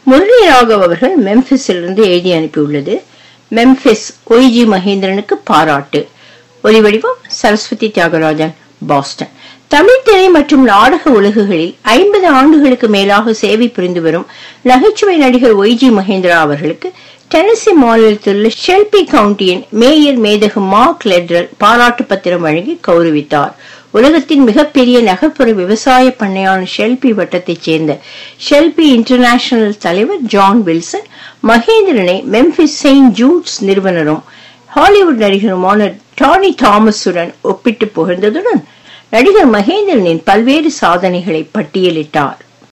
முரளி ராகவ் அவர்கள் மெம்பிஸிலிருந்து எழுதி அனுப்பியுள்ளது மெம்பிஸ் ஒய்ஜி மகேந்திரனுக்கு பாராட்டு ஒலிவடிவம் சரஸ்வதி தியாகராஜன் பாஸ்டன் தமிழ் திரை மற்றும் நாடக உலகுகளில் ஐம்பது ஆண்டுகளுக்கு மேலாக சேவை புரிந்து வரும் நகைச்சுவை நடிகர் ஒய்ஜி மகேந்திரா அவர்களுக்கு டெனசி மாநிலத்தில் உள்ள ஷெல்பி கவுண்டியின் மேயர் மேதகு மார்க் லெட்ரல் பாராட்டு பத்திரம் வழங்கி கௌரவித்தார் உலகத்தின் மிகப்பெரிய நகர்ப்புற விவசாய பண்ணையான ஷெல்பி வட்டத்தைச் சேர்ந்த ஷெல்பி இன்டர்நேஷனல் தலைவர் ஜான் வில்சன் மகேந்திரனை மெம்பிஸ் செயின்ட் ஜூட்ஸ் நிறுவனரும் ஹாலிவுட் நடிகருமான டானி தாமஸுடன் ஒப்பிட்டு புகழ்ந்ததுடன் நடிகர் மகேந்திரனின் பல்வேறு சாதனைகளை பட்டியலிட்டார்